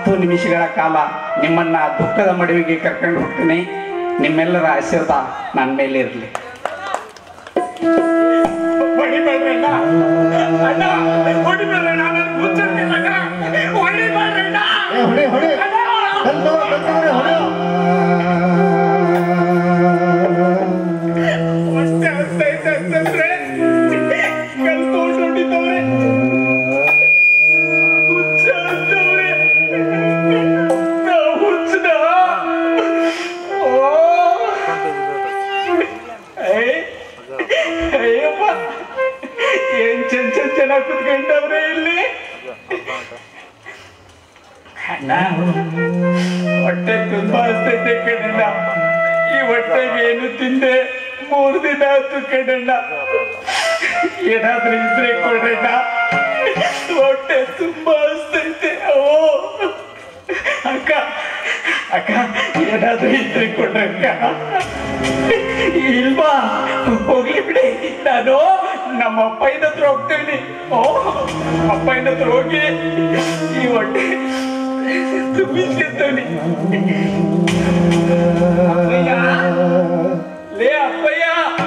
ಹತ್ತು ನಿಮಿಷಗಳ ಕಾಲ ನಿಮ್ಮನ್ನ ದುಃಖದ ಮಡುವಿಗೆ ಕರ್ಕೊಂಡು ಹೋಗ್ತೀನಿ ನಿಮ್ಮೆಲ್ಲರ ಆಶೀರ್ವಾದ ನನ್ನ ಮೇಲೆ ಇರಲಿ ಹೊಡಿಬೇಡ್ರಣ್ಣ ಅಣ್ಣ ಹೊಡಿಬೇಡ್ರಣ್ಣ ನನ್ ಮುಚ್ಚಂತಿಲ್ಲ ಹೊಡಿಬೇಡ್ರಣ್ಣ ಏ, ಹೊಡಿ ಹೊಡಿ ಕಲ್ಲು ಕಲ್ಲು ಹೊಡಿ ಅಷ್ಟೇ ಅನ್ಸ್ತೈತೆ ಅಂತಂದ್ರೆ ಕಲ್ ತೋಟ ಹೊಡಿತವ್ರೆ ಹುಚ್ಚ ಅಂತವ್ರೆ ನಾ ಹುಚ್ಚನ ಓ ಏಯ್ ಅಯ್ಯಪ್ಪ ಏನ್ ಚೆನ್ನ ಚೆನ್ನ ಚೆನ್ನಾಗಿ ಕುತ್ಕೊಂಡವ್ರೆ ಇಲ್ಲಿ ಅಣ್ಣ ಹೊಟ್ಟೆ ತುಂಬಾ ಹಸ್ತೈತೆ ಕಣಣ್ಣ ಈ ಹೊಟ್ಟೆಗೆ ಏನು ತಿಂದೆ ಮೂರ್ ದಿನ ಆಯ್ತು ಕಣಣ್ಣ ಏನಾದ್ರೂ ಇದ್ರೆ ಕೊಡಣ್ಣ ಹೊಟ್ಟೆ ತುಂಬಾ ಹಸ್ತೈತೆ ಓ ಅಕ್ಕ ಅಕ್ಕ ಏನಾದ್ರೂ ಇದ್ರೆ ಕೊಡ್ರಕ್ಕ ಇಲ್ವಾ ಹೋಗ್ಲಿ ಬಿಡಿ ನಾನು ನಮ್ಮ ಅಪ್ಪಯ್ಯನ ಹತ್ರ ಹೋಗ್ತೇನೆ ಓ ಅಪ್ಪಯ್ಯನ ಹತ್ರ ಹೋಗಿ ಈ ಹೊಟ್ಟೆ ತುಂಬಿಸ್ಕೊಳ್ತೇನೆ ಅಪ್ಪಯ್ಯ ಲೇ ಅಪ್ಪಯ್ಯ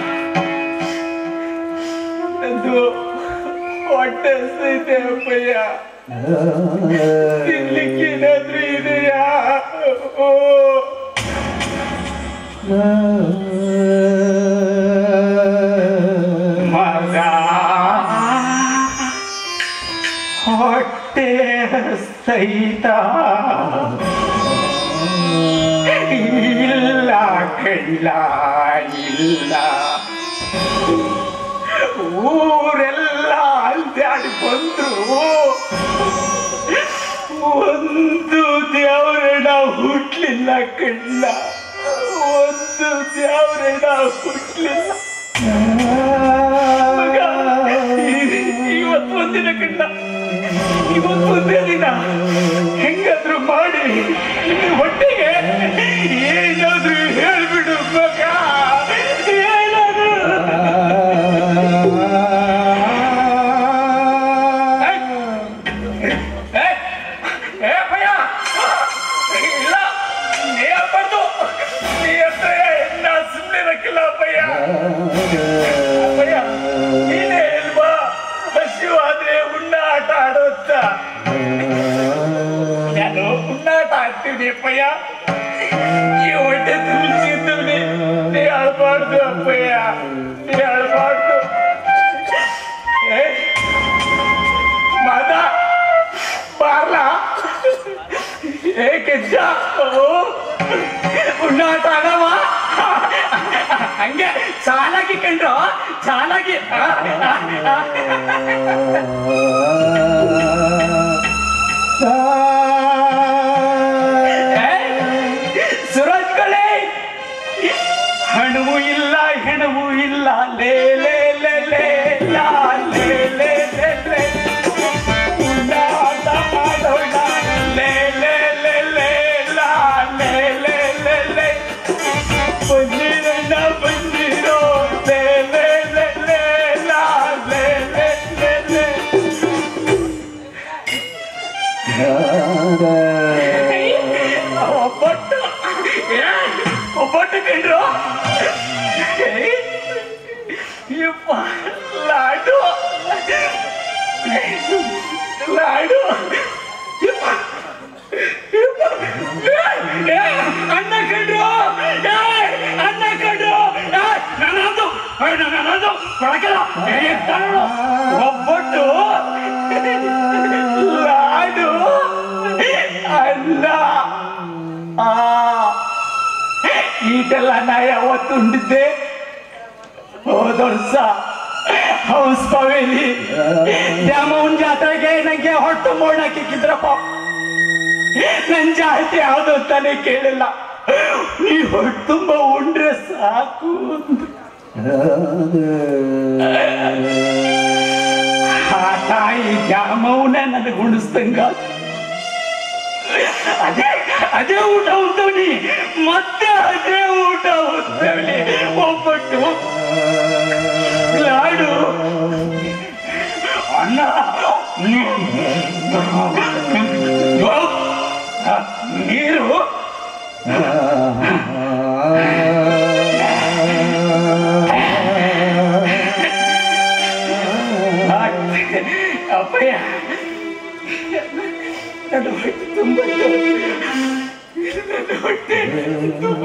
ನಂದು ಹೊಟ್ಟೆ ಹಸ್ತೈತೆ ಅಪ್ಪಯ್ಯ ತಿನ್ಲಿಕ್ಕೆ ಏನಾದ್ರೂ ಇದೆಯಾ ಓ ಮಗ ಹೊಟ್ಟೆ ಸಹಿತ ಇಲ್ಲ ಕೈಲ ಇಲ್ಲ ಊರೆಲ್ಲ ಅಲ್ದಾಡಿ ಬಂದ್ರು ಒಂದು ದೇವರಣ ಹುಟ್ಲಿಲ್ಲ ಕಣ್ಣ ಒಂದು ದೇವರಣ ಹುಟ್ಲಿಲ್ಲ ಮಗ, ಈ- ಇವತ್ತು ಒಂದಿನ ಕಣ್ಣ ಇವತ್ತು ಒಂದೇ ದಿನ ಹೆಂಗಾದ್ರೂ ಮಾಡಿ ನಿನ್ನ ಹೊಟ್ಟೆಗೆ ಏನಾದ್ರೂ ಹೇಳ್ಬಿಡು ಮಗ ಏನಾದ್ರೂ ಏ, ಏ ಭಯ ಇಲ್ಲ ನೀ ಆಗ್ಬಾರ್ದು ನೀ ಹತ್ರ ನಾ ಸುಮ್ಮನೆ ಇರಕ್ಕಿಲ್ಲ ಭಯ ಅಪ್ಪಯ್ಯ ನೀನೇ ಇಲ್ವಾ ಹಸಿವು ಆದ್ರೆ ಉಣ್ಣ ಆಟ ಆಡೋತ್ತ ನಾನು ಉಣ್ಣಾಟ ಆಡ್ತೀನಿ ಅಪ್ಪಯ್ಯ ಈ ಹೊಟ್ಟೆ ತುಂಬಿಸಿದ್ದೀನಿ ನೀ ಅಳ್ಬಾರ್ದು ಅಪ್ಪಯ್ಯ ನೀ ಅಳ್ಬಾರ್ದು ಏ, ಮಾದ ಬಾರ್ಲ ಏ ಕೆಜ್ಜ ಓ ಉಣ್ಣಾಟ ಆಡವ ಹಂಗೆ ಚಾಲಾಗಿ ಕಂಡ್ರು ಚಾಲಾಗಿ ಆ, ಆ, ಆ. ಸುರಜ್ ಕಳೆ ಹಣವು ಇಲ್ಲ ಹೆಣವು ಇಲ್ಲ ಲೇ ಲೇ ಲೇ ಲೇ ಲಾ, ಲೇ ಲೇ ಲೇ ಲೇ ಉಂಡಾಟ ಮಾಡೋಣ ಲೇ ಲೇ ಲೇ ಲೇ ಲಾ, ಲೇ ಲೇ ಲೇ ಲೇ ಬಂದಿರಣ್ಣ ಬಂದಿರೋ ಲೇ ಲೇ ಲೇ ಲೇ ಲಾ, ಲೇ ಲೇ ಲೇ ಲೇ ಒಬ್ಬಟ್ಟು ಏ, ಒಬ್ಬಟ್ಟು ಕಂಡ್ರು ಏ, ಯಪ್ಪ ಲಾಡು ಲಾಡು ಯಪ್ಪ, ಯಪ್ಪ, ಏ, ಏ, ಅನ್ನ ಕಂಡ್ರು ಏ, ಅನ್ನ ಕಂಡ್ರು ಏ, ನನ್ನದು ಏ, ನನ್ನದು ಕೊಡಕ್ಕಿಲ್ಲ ಏ, ತಗೊಳ್ಳು. ಒಬ್ಬಟ್ಟು ಲಾಡು ಅಲ್ಲ ಆ ಈಟೆಲ್ಲ ನಾ ಯಾವತ್ತು ಉಂಡಿದ್ದೆ ಹೋದ ವರ್ಷ ಹೌಸ್ ಪವೇಲಿ ದ್ಯಾಮವನ್ ಜಾತ್ರೆಗೆ ನಂಗೆ ಹೊಟ್ಟು ಮೋಡಕ್ಕಿದ್ರಪ್ಪ ನನ್ ಜಾತಿ ಯಾವ್ದು ಅಂತಾನೆ ಕೇಳಿಲ್ಲ ನೀ ಹೊಟ್ಟು ತುಂಬ ಉಂಡ್ರೆ ಸಾಕು ಅಂದ್ರು. ಆ ತಾಯಿ ದ್ಯಾಮವನ ನನಗೆ ಉಣಿಸ್ದಂಗ ಅದೇ ಅದೇ ಊಟ ಉಂಟವನಿ ಮತ್ತೆ ಅದೇ ಊಟ ಉಂಟವನಿ ಒಬ್ಬಟ್ಟು ಲಾಡು ಅನ್ನ ನನ್ನ ಹೊಟ್ಟೆ ತುಂಬ ನನ್ನ ಹೊಟ್ಟೆ ತುಂಬ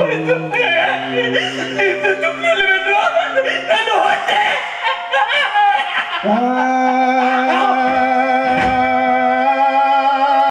ಇನ್ನು ತುಂಬಿಲ್ವೇನೋ? ನನ್ನ ಹೊಟ್ಟೆ ಆ